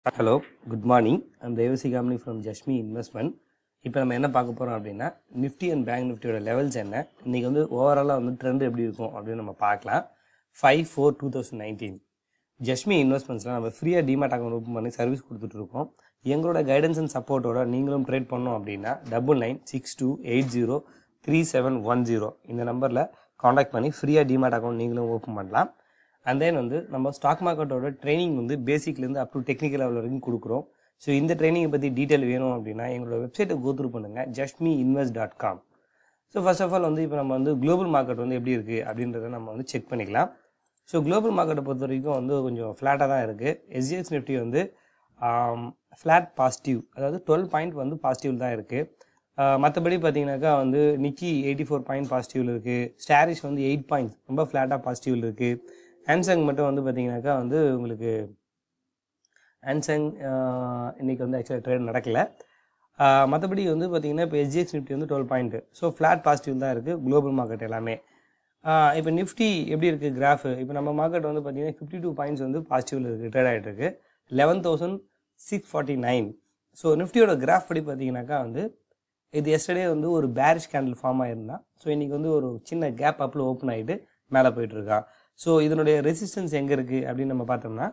hello good morning I'm Devasi Kamani from Jashmi investment இப்போ நம்ம என்ன பார்க்க போகிறோம் அப்படின்னா நிஃப்டி அண்ட் பேங்க் நிஃப்டியோட லெவல்ஸ் என்ன இன்றைக்கி வந்து ஓவராலாக வந்து ட்ரெண்ட் எப்படி இருக்கும் அப்படின்னு நம்ம பார்க்கலாம் five four two thousand nineteen Jashmi இன்வெஸ்ட்மெண்ட்ஸில் நம்ம ஃப்ரீயாக டிமாட் அக்கௌண்ட் ஓப்பன் பண்ணி சர்வீஸ் கொடுத்துட்ருக்கோம் எங்களோட கைடன்ஸ் அண்ட் சப்போர்ட்டோட நீங்களும் ட்ரேட் பண்ணோம் அப்படின்னா double nine six two eight zero three seven one zero இந்த நம்பரில் காண்டாக்ட் பண்ணி ஃப்ரீயாக டிமாட் அக்கௌண்ட் நீங்களும் ஓப்பன் பண்ணலாம் அண்ட் தென் வந்து நம்ம ஸ்டாக் மார்க்கெட்டோட ட்ரைனிங் வந்து பேசிக்லேருந்து அப் டு டெக்னிக்கல் லெவல் வரைக்கும் கொடுக்குறோம் ஸோ இந்த ட்ரைனிங்கை பற்றி டீட்டெயில் வேணும் அப்படின்னா எங்களோட வெப்சைட்டை கோத்ரூ பண்ணுங்கள் Justmi invest dot com so first of all வந்து இப்போ நம்ம வந்து குளோபல் மார்க்கெட் வந்து எப்படி இருக்குது அப்படின்றத நம்ம வந்து செக் பண்ணிக்கலாம் ஸோ குளோபல் மார்க்கெட்டை பொறுத்த வரைக்கும் வந்து கொஞ்சம் ஃப்ளாட்டாக தான் இருக்குது எஸ்ஜிஎக்ஸ் நிஃப்டி வந்து ஃப்ளாட் பாசிட்டிவ் அதாவது டுவெல் பாயிண்ட் வந்து பாசிட்டிவ் தான் இருக்குது மற்றபடி பார்த்தீங்கன்னாக்கா வந்து நிக்கி எயிட்டி ஃபோர் பாயிண்ட் பாசிட்டிவில் இருக்குது ஸ்டாரிஷ் வந்து எயிட் பாயிண்ட்ஸ் ரொம்ப ஃப்ளாட்டாக பாசிட்டிவில் இருக்குது ஹேண்ட்சங் மட்டும் வந்து பார்த்தீங்கன்னாக்கா வந்து உங்களுக்கு ஹேண்ட்சங் இன்னைக்கு வந்து ஆக்சுவலாக ட்ரேட் நடக்கலை மற்றபடி வந்து பார்த்தீங்கன்னா இப்போ எஸ்ஜிஎக்ஸ் நிஃப்டி வந்து twelve point so flat positive தான் இருக்குது குளோபல் மார்க்கெட் எல்லாமே இப்போ நிஃப்டி எப்படி இருக்குது கிராஃப் இப்போ நம்ம மார்க்கெட் வந்து பார்த்தீங்கன்னா ஃபிஃப்டி டூ பாயிண்ட்ஸ் வந்து பாசிட்டிவில் இருக்குது ட்ரேட் ஆகிட்டு இருக்கு eleven thousand six forty nine so நிஃப்டியோட கிராஃப் படி பார்த்தீங்கன்னாக்கா வந்து இது எஸ்டர்டே வந்து ஒரு பேரிஷ் கேண்டில் ஃபார்ம் ஆயிருந்தா ஸோ இன்றைக்கி வந்து ஒரு சின்ன கேப் அப்பில் ஓப்பன் ஆகிட்டு மேலே போயிட்டுருக்கான் ஸோ இதனுடைய ரெசிஸ்டன்ஸ் எங்கே இருக்குது அப்படின்னு நம்ம பார்த்தோம்னா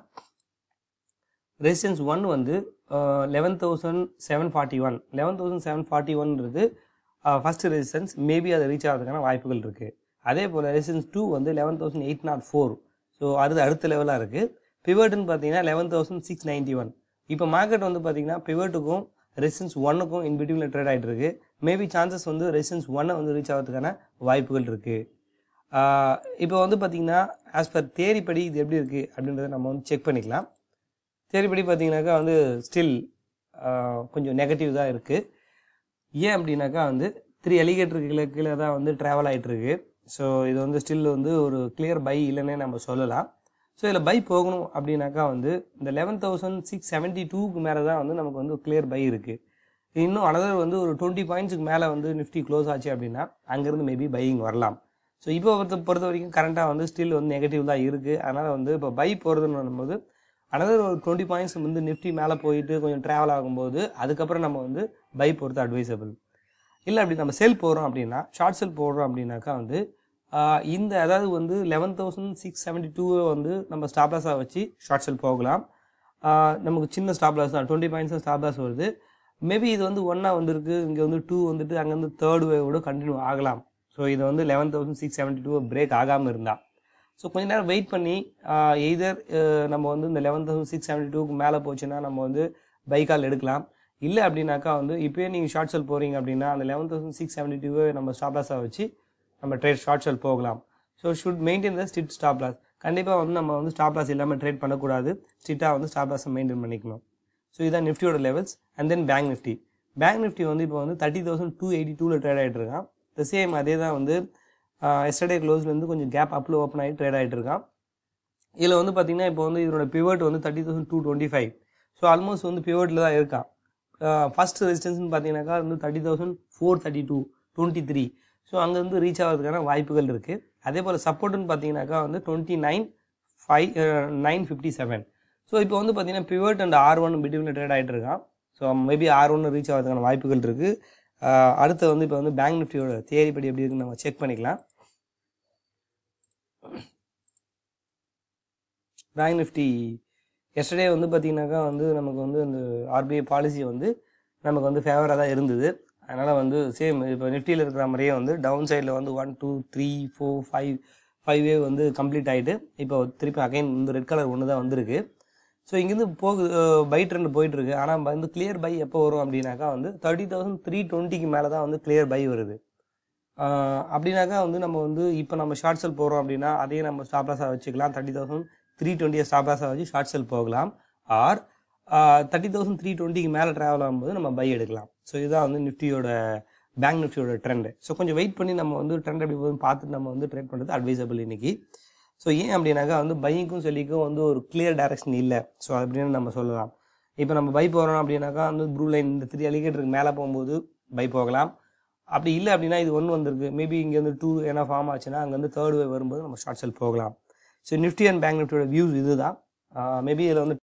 ரெசிஸ்டன்ஸ் ஒன் வந்து eleven thousand seven forty one eleven thousand seven forty ஒன்றது ஃபஸ்ட்டு ரெசிஸ்டன்ஸ் மேபி அதை ரீச் ஆகிறதுக்கான வாய்ப்புகள் இருக்குது அதே போல் ரெசிஸ்டன்ஸ் டூ வந்து eleven thousand eight nought four so அது அடுத்த லெவலாக இருக்குது பிவர்ட்னு பார்த்தீங்கன்னா eleven thousand six ninety one இப்போ மார்க்கெட் வந்து பார்த்தீங்கன்னா பிவர்ட்டுக்கும் ரெசிஸ்டன்ஸ் ஒன்னுக்கும் இன் பிட்வீனில் ட்ரேட் ஆகிட்டு இருக்கு மேபி சான்சஸ் வந்து ரெசிஸ்டன்ஸ் ஒன்னை வந்து ரீச் ஆகிறதுக்கான வாய்ப்புகள் இருக்குது இப்போ வந்து பார்த்திங்கன்னா ஆஸ் பர் தேரி படி இது எப்படி இருக்குது அப்படின்றத நம்ம வந்து செக் பண்ணிக்கலாம் தேரி படி பார்த்தீங்கன்னாக்கா வந்து ஸ்டில் கொஞ்சம் நெகட்டிவ் தான் இருக்குது ஏன் அப்படின்னாக்கா வந்து த்ரீ எலிகேட்டருக்கு கீழே கீழே தான் வந்து ட்ராவல் ஆகிட்டுருக்கு ஸோ இது வந்து ஸ்டில் வந்து ஒரு கிளியர் பை இல்லைன்னே நம்ம சொல்லலாம் ஸோ இதில் பை போகணும் அப்படின்னாக்கா வந்து இந்த லெவன் தௌசண்ட் சிக்ஸ் செவன்ட்டி டூக்கு மேலே தான் வந்து நமக்கு வந்து கிளியர் பை இருக்குது இன்னும் அனதர் வந்து ஒரு டுவெண்ட்டி பாயிண்ட்ஸுக்கு மேலே வந்து நிஃப்டி க்ளோஸ் ஆச்சு அப்படின்னா அங்கேருந்து மேபி பையிங் வரலாம் ஸோ இப்போ பொறுத்த பொறுத்த வரைக்கும் கரண்ட்டாக வந்து ஸ்டில் வந்து நெகட்டிவ் தான் இருக்குது அதனால் வந்து இப்போ பை போகிறதுன்னு போது அனதர் ஒரு டுவெண்ட்டி பாயிண்ட்ஸ் வந்து நிஃப்டி மேலே போயிட்டு கொஞ்சம் ட்ராவல் ஆகும்போது அதுக்கப்புறம் நம்ம வந்து பை போகிறது அட்வைசபிள் இல்லை அப்படி நம்ம செல் போகிறோம் அப்படின்னா ஷார்ட் செல் போடுறோம் அப்படின்னாக்கா வந்து இந்த அதாவது வந்து லெவன் தௌசண்ட் சிக்ஸ் செவன்ட்டி டூவை வந்து நம்ம ஸ்டாப் லாஸாக வச்சு ஷார்ட் செல் போகலாம் நமக்கு சின்ன ஸ்டாப் லாஸ் தான் டுவெண்ட்டி பாயிண்ட்ஸ் ஸ்டாப் லாஸ் வருது மேபி இது வந்து ஒன்றா வந்துருக்கு இங்கே வந்து டூ வந்துட்டு அங்கேருந்து தேர்ட் வேவோட கண்டினியூ ஆகலாம் ஸோ இது வந்து eleven thousand six seventy two break ஆகாமல் இருந்தா ஸோ கொஞ்ச நேரம் வெயிட் பண்ணி எய்தர் நம்ம வந்து இந்த லெவன் தௌசண்ட் சிக்ஸ் செவன்ட்டி டூக்கு மேலே போச்சுன்னா நம்ம வந்து பைக்கால் எடுக்கலாம் இல்லை அப்படின்னாக்கா வந்து இப்போயே நீங்கள் ஷார்ட் செல் போகிறீங்க அப்படின்னா அந்த லெவன் தௌசண்ட் சிக்ஸ் செவன்ட்டி டூவை நம்ம ஸ்டாப் லாஸாக வச்சு நம்ம ட்ரேட் ஷார்ட் செல் போகலாம் so should maintain the strict stop loss கண்டிப்பாக வந்து நம்ம வந்து ஸ்டாப் லாஸ் இல்லாமல் ட்ரேட் பண்ணக்கூடாது ஸ்ட்ரிக்டாக வந்து ஸ்டாப் லாஸை மெயின்டைன் பண்ணிக்கணும் ஸோ இதான் நிஃப்டியோட levels and then bank nifty bank nifty வந்து இப்போ வந்து தேர்ட்டி தௌசண்ட் டூ எயிட்டி டூவில் ட்ரேட் ஆகிட்டு இருக்கான் த சேம் அதே தான் வந்து எஸ்டர்டே க்ளோஸ்லேருந்து கொஞ்சம் கேப் அப்பில் ஓப்பன் ஆகி ட்ரேட் ஆகிட்டு இருக்கான் இதில் வந்து பார்த்தீங்கன்னா இப்போ வந்து இதோட பிவர்ட் வந்து thirty thousand two twenty five so almost வந்து பிவர்ட்டில் தான் இருக்கான் ஃபஸ்ட் ரெசிஸ்டன்ஸ்னு பார்த்தீங்கன்னாக்கா வந்து thirty thousand four thirty two twenty three so அங்கேருந்து ரீச் ஆகிறதுக்கான வாய்ப்புகள் இருக்குது அதே போல் சப்போர்ட்டுன்னு பார்த்தீங்கன்னாக்கா வந்து twenty nine five nine fifty seven so இப்போ வந்து பார்த்தீங்கன்னா பிவர்ட் அண்ட் ஆர் ஒன் பிட்வீனில் ட்ரேட் ஆகிட்டு இருக்கான் ஸோ மேபி ஆர் ஒன்று ரீச் ஆகிறதுக்கான வாய்ப்புகள் இருக்குது அடுத்து வந்து இப்போ வந்து பேங்க் நிஃப்டியோட தேரி படி எப்படி இருக்குன்னு நம்ம செக் பண்ணிக்கலாம் பேங்க் நிஃப்டி எஸ்டர்டே வந்து பார்த்திங்கனாக்கா வந்து நமக்கு வந்து அந்த ஆர்பிஐ பாலிசி வந்து நமக்கு வந்து ஃபேவராக தான் இருந்தது அதனால் வந்து சேம் இப்போ நிஃப்டியில் இருக்கிற மாதிரியே வந்து டவுன் சைடில் வந்து one two three four five five wave வந்து கம்ப்ளீட் ஆகிட்டு இப்போ திருப்பி அகைன் வந்து ரெட் கலர் ஒன்று தான் வந்திருக்கு ஸோ இங்கேருந்து போகுது பை ட்ரெண்ட் போயிட்டுருக்கு ஆனால் வந்து கிளியர் பை எப்போ வரும் அப்படின்னாக்கா வந்து தேர்ட்டி தௌசண்ட் த்ரீ டுவெண்ட்டிக்கு மேலே தான் வந்து கிளியர் பை வருது அப்படின்னாக்கா வந்து நம்ம வந்து இப்போ நம்ம ஷார்ட் செல் போகிறோம் அப்படின்னா அதையே நம்ம ஸ்டாப் லாஸாக வச்சுக்கலாம் தேர்ட்டி தௌசண்ட் த்ரீ டுவெண்ட்டியை ஸ்டாப் லாஸாக வச்சு ஷார்ட் செல் போகலாம் ஆர் தேர்ட்டி தௌசண்ட் த்ரீ டுவெண்ட்டிக்கு மேலே ட்ராவல் ஆகும்போது நம்ம பை எடுக்கலாம் ஸோ இதுதான் வந்து நிஃப்டியோட பேங்க் நிஃப்டியோட ட்ரெண்டு ஸோ கொஞ்சம் வெயிட் பண்ணி நம்ம வந்து ட்ரெண்ட் எப்படி போகுதுன்னு பார்த்துட்டு நம்ம வந்து ட்ரேட் பண்ணுறது அட்வைசபிள் இன்னைக்கு ஸோ ஏன் அப்படின்னாக்கா வந்து பைக்கும் செல்லிக்கும் வந்து ஒரு கிளியர் டைரக்ஷன் இல்லை ஸோ அப்படின்னு நம்ம சொல்லலாம் இப்போ நம்ம பை போகிறோம் அப்படின்னாக்கா வந்து ப்ரூ லைன் இந்த த்ரீ அலிகேட்டருக்கு மேலே போகும்போது பை போகலாம் அப்படி இல்லை அப்படின்னா இது ஒன்று வந்திருக்கு மேபி இங்கே வந்து டூ என்ன ஃபார்ம் ஆச்சுன்னா அங்கே வந்து தேர்ட் வே வரும்போது நம்ம ஷார்ட் செல் போகலாம் ஸோ நிஃப்டி அண்ட் பேங்க் நிஃப்டியோட வியூஸ் இதுதான் மேபி இதில் வந்து